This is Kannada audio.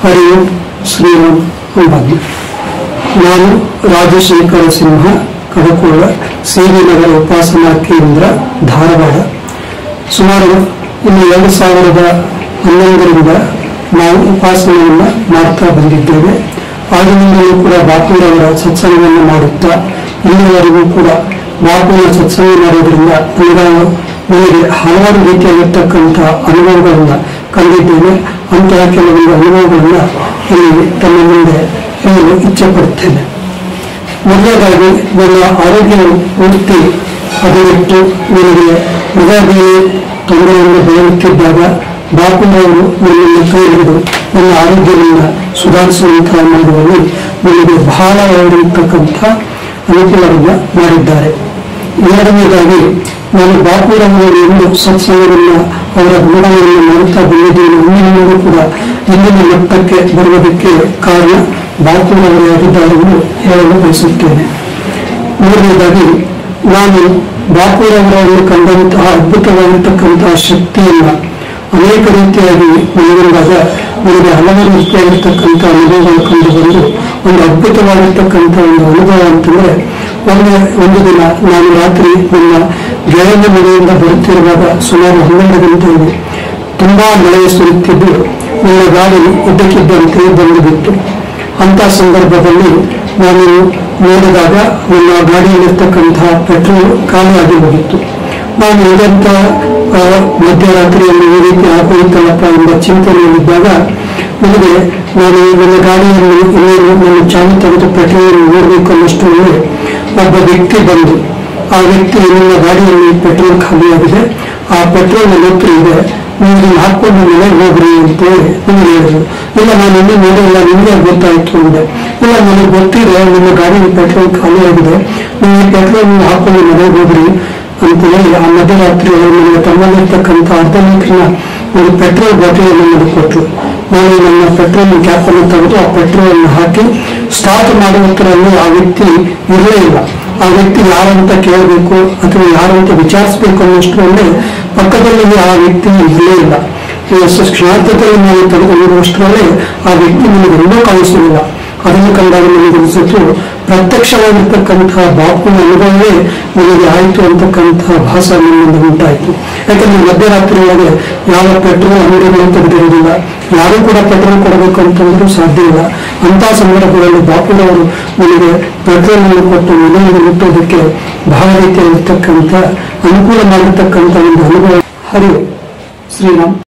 ಹರಿ ಓಂ ಶ್ರೀರಾಮ್ ಅಂಬಾಗ್ಲಿ ನಾನು ರಾಜಶೇಖರ ಸಿಂಹ ಕಡಕೋಳ ಸಿವಿ ನಗರ ಉಪಾಸನಾ ಕೇಂದ್ರ ಧಾರವಾಡ ಸುಮಾರು ಇನ್ನು ಎರಡು ಸಾವಿರದ ಹನ್ನೊಂದರಿಂದ ನಾವು ಉಪಾಸನೆಯನ್ನು ಮಾಡ್ತಾ ಬಂದಿದ್ದೇವೆ ಆಗಿನಿಂದಲೂ ಕೂಡ ಬಾಪೂರವರ ಸತ್ಸಂಗವನ್ನು ಮಾಡುತ್ತಾ ಇಲ್ಲಿವರೆಗೂ ಕೂಡ ಬಾಪೂರ ಸತ್ಸಂಗ ಮಾಡೋದ್ರಿಂದ ನನಗೆ ನನಗೆ ಹಲವಾರು ರೀತಿಯಾಗಿರ್ತಕ್ಕಂಥ ಅನುಭವಗಳನ್ನು ಕಂಡಿದ್ದೇನೆ ಅಂತಹ ಕೆಲವೊಂದು ಅನುಭವಗಳನ್ನು ಇಲ್ಲಿ ತಮ್ಮ ಮುಂದೆ ಹೇಳಲು ಇಚ್ಛೆ ಪಡುತ್ತೇನೆ ಮೊದಲನೇದಾಗಿ ನನ್ನ ಆರೋಗ್ಯವು ಪೂರ್ತಿ ಹದಗೆಟ್ಟು ನನಗೆ ಮೃಗಬೇನೆ ತೊಂದರೆಯನ್ನು ಬೆಳೆಯುತ್ತಿದ್ದಾಗ ಬಾಪುರವರು ನನ್ನನ್ನು ಕೈ ಹಿಡಿದು ನನ್ನ ಆರೋಗ್ಯವನ್ನು ಸುಧಾರಿಸುವಂತಹ ಮಾಡುವಲ್ಲಿ ನನಗೆ ಬಹಳ ಇರತಕ್ಕಂಥ ಅನುಕೂಲವನ್ನು ಮಾಡಿದ್ದಾರೆ ಎರಡನೇದಾಗಿ ನಾನು ಬಾಪುರವರು ಎಂದು ಸತ್ಸಂಗವನ್ನು ಅವರ ಗುಣಗಳನ್ನು ಮಾಡುತ್ತಾ ಬಂದಿದ್ದೇನೆ ಇನ್ನೂ ಕೂಡ ಇಂದಿನ ಮಟ್ಟಕ್ಕೆ ಬರುವುದಕ್ಕೆ ಕಾರಣ ಬಾಪುರವರೇ ಆಗಿದ್ದಾರೆ ಎಂದು ಹೇಳಲು ಬಯಸುತ್ತೇನೆ ಮೂರನೇದಾಗಿ ನಾನು ಬಾಪುರವರನ್ನು ಕಂಡಂತಹ ಅದ್ಭುತವಾಗಿರ್ತಕ್ಕಂತಹ ಶಕ್ತಿಯನ್ನು ಅನೇಕ ರೀತಿಯಾಗಿ ಮನಗಂಡಾಗ ನನಗೆ ಹಲವಾರು ರೀತಿಯಾಗಿರ್ತಕ್ಕಂಥ ಅನುಭವಗಳು ಕಂಡು ಬಂದು ಒಂದು ಅದ್ಭುತವಾಗಿರ್ತಕ್ಕಂಥ ಒಂದು ಅನುಭವ ಅಂತಂದ್ರೆ ಒಮ್ಮೆ ಒಂದು ದಿನ ನಾನು ರಾತ್ರಿ ನನ್ನ ಗೆಳೆಯನ ಮನೆಯಿಂದ ಬರುತ್ತಿರುವಾಗ ಸುಮಾರು ಹನ್ನೆರಡು ಗಂಟೆಗೆ ತುಂಬಾ ಮಳೆ ಸುರಿಯುತ್ತಿದ್ದು ನನ್ನ ಗಾಡಿ ಇದ್ದಕ್ಕಿದ್ದಂತೆ ಬಂದು ಬಿಟ್ಟು ಅಂತ ಸಂದರ್ಭದಲ್ಲಿ ನಾನು ನೋಡಿದಾಗ ನನ್ನ ಗಾಡಿಯಲ್ಲಿರ್ತಕ್ಕಂತಹ ಪೆಟ್ರೋಲ್ ಖಾಲಿಯಾಗಿ ಹೋಗಿತ್ತು ನಾನು ಇದಂತ ಆ, ಮಧ್ಯರಾತ್ರಿಯಲ್ಲಿ ಈ ರೀತಿ ಆಗೋಯ್ತಲ್ಲಪ್ಪ ಎಂಬ ಚಿಂತನೆಯಲ್ಲಿದ್ದಾಗ ನನಗೆ ನಾನು ನನ್ನ ಗಾಡಿಯಲ್ಲಿ ಇನ್ನೇನು ನನ್ನ ಚಾಲು ತೆಗೆದು ಪೆಟ್ರೋಲ್ ನೋಡಬೇಕು ಅನ್ನಷ್ಟರಲ್ಲಿ ಒಬ್ಬ ವ್ಯಕ್ತಿ ಬಂದು ಆ ವ್ಯಕ್ತಿ ನನ್ನ ಗಾಡಿಯಲ್ಲಿ ಪೆಟ್ರೋಲ್ ಖಾಲಿಯಾಗಿದೆ ಆ ಪೆಟ್ರೋಲ್ ನನ್ನ ಹತ್ರ ಇದೆ ನೀವು ಇದನ್ನ ಹಾಕೊಂಡು ಮನೆಗೆ ಹೋಗ್ರಿ ಅಂತೇಳಿ ನಿಮ್ಗೆ ಹೇಳಿದ್ರು ಇಲ್ಲ ನಾನು ಇನ್ನೂ ನೋಡಿಲ್ಲ ನಿಮಗೆ ಗೊತ್ತಾಯ್ತು ಅಂದೆ ಇಲ್ಲ ನನಗೆ ಗೊತ್ತಿದೆ ನಿಮ್ಮ ಗಾಡಿಯಲ್ಲಿ ಪೆಟ್ರೋಲ್ ಖಾಲಿ ಆಗಿದೆ ನೀವು ಈ ಪೆಟ್ರೋಲ್ ನೀವು ಹಾಕೊಂಡು ಮನೆಗೆ ಹೋಗ್ರಿ ಅಂತ ಹೇಳಿ ಆ ಮಧ್ಯರಾತ್ರಿ ಅವರು ನನಗೆ ತಮ್ಮಲ್ಲಿರ್ತಕ್ಕಂಥ ಅರ್ಧ ಲೀಟರ್ನ ಒಂದು ಪೆಟ್ರೋಲ್ ಬಾಟಲ್ ನನಗೆ ಕೊಟ್ಟರು ನಾನು ನನ್ನ ಪೆಟ್ರೋಲ್ ಕ್ಯಾಪ್ ಅನ್ನು ತೆಗೆದು ಆ ಪೆಟ್ರೋಲ್ ಅನ್ನು ಹಾಕಿ ಸ್ಟಾರ್ಟ್ ಮಾಡುವುದರಲ್ಲಿ ಆ ವ್ಯಕ್ತಿ ಇರಲೇ ಇಲ್ಲ ಆ ವ್ಯಕ್ತಿ ಯಾರಂತ ಕೇಳಬೇಕು ಅಥವಾ ಯಾರಂತ ವಿಚಾರಿಸಬೇಕು ಅನ್ನೋಷ್ಟರಲ್ಲಿ ಪಕ್ಕದಲ್ಲಿ ಆ ವ್ಯಕ್ತಿ ಇರಲೇ ಇಲ್ಲ ಈ ಕ್ಷಣಾರ್ಥದಲ್ಲಿ ನಾವು ತೆಗೆದು ನೋಡುವಷ್ಟರಲ್ಲಿ ಆ ವ್ಯಕ್ತಿ ನನಗೆ ಎಲ್ಲೂ ಕಾಣಿಸಲಿಲ್ಲ ಅದನ್ನು ಕಂಡಾಗ ನನಗೆ ಅನಿಸಿತು ಪ್ರತ್ಯಕ್ಷವಾಗಿರ್ತಕ್ಕಂತಹ ಬಾಪುನ ಅನುಭವವೇ ನನಗೆ ಆಯಿತು ಅಂತಕ್ಕಂತಹ ಭಾಸ ನನ್ನಿಂದ ಉಂಟಾಯಿತು ಯಾಕಂದ್ರೆ ಮಧ್ಯರಾತ್ರಿ ಒಳಗೆ ಯಾವ ಪೆಟ್ರೋಲ್ ಅಂಗಡಿಗಳು ತೆಗೆದಿರುವುದಿಲ್ಲ ಯಾರೂ ಕೂಡ ಪೆಟ್ರೋಲ್ ಕೊಡಬೇಕು ಅಂತಂದ್ರೂ ಸಾಧ್ಯ ಇಲ್ಲ ಅಂತಹ ಸಂದರ್ಭದಲ್ಲಿ ಬಾಪುರವರು ನನಗೆ ಪೆಟ್ರೋಲ್ ಅನ್ನು ಕೊಟ್ಟು ಮನೆಯನ್ನು ಮುಟ್ಟೋದಕ್ಕೆ ಬಹಳ ರೀತಿಯಾಗಿರ್ತಕ್ಕಂಥ ಅನುಕೂಲ ಮಾಡಿರ್ತಕ್ಕಂಥ ಒಂದು ಅನುಭವ ಹರಿ ಶ್ರೀರಾಮ್